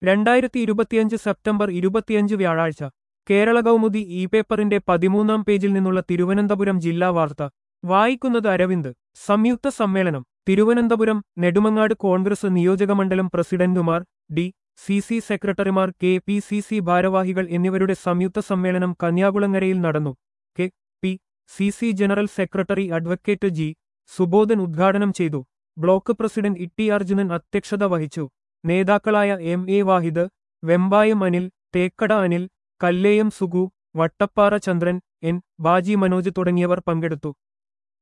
രണ്ടായിരത്തി ഇരുപത്തിയഞ്ച് സെപ്റ്റംബർ ഇരുപത്തിയഞ്ച് വ്യാഴാഴ്ച കേരള കൗമുദി ഇ പേപ്പറിന്റെ പതിമൂന്നാം പേജിൽ നിന്നുള്ള തിരുവനന്തപുരം ജില്ലാ വാർത്ത വായിക്കുന്നത് അരവിന്ദ് സംയുക്ത സമ്മേളനം തിരുവനന്തപുരം നെടുമങ്ങാട് കോൺഗ്രസ് നിയോജകമണ്ഡലം പ്രസിഡന്റുമാർ ഡി സി സി സെക്രട്ടറിമാർ കെ പി സി സി ഭാരവാഹികൾ എന്നിവരുടെ സംയുക്ത സമ്മേളനം കന്യാകുളങ്ങരയിൽ നടന്നു K P C C general secretary advocate G Subodhan ഉദ്ഘാടനം ചെയ്തു ബ്ലോക്ക് പ്രസിഡന്റ് ഇട്ടി അർജുനൻ അധ്യക്ഷത വഹിച്ചു നേതാക്കളായ M A Wahid Vembayam Anil Thekkada Anil Kalleyam Sugu Vattappara Chandran N Baji Manoj തുടങ്ങിയവർ പങ്കെടുത്തു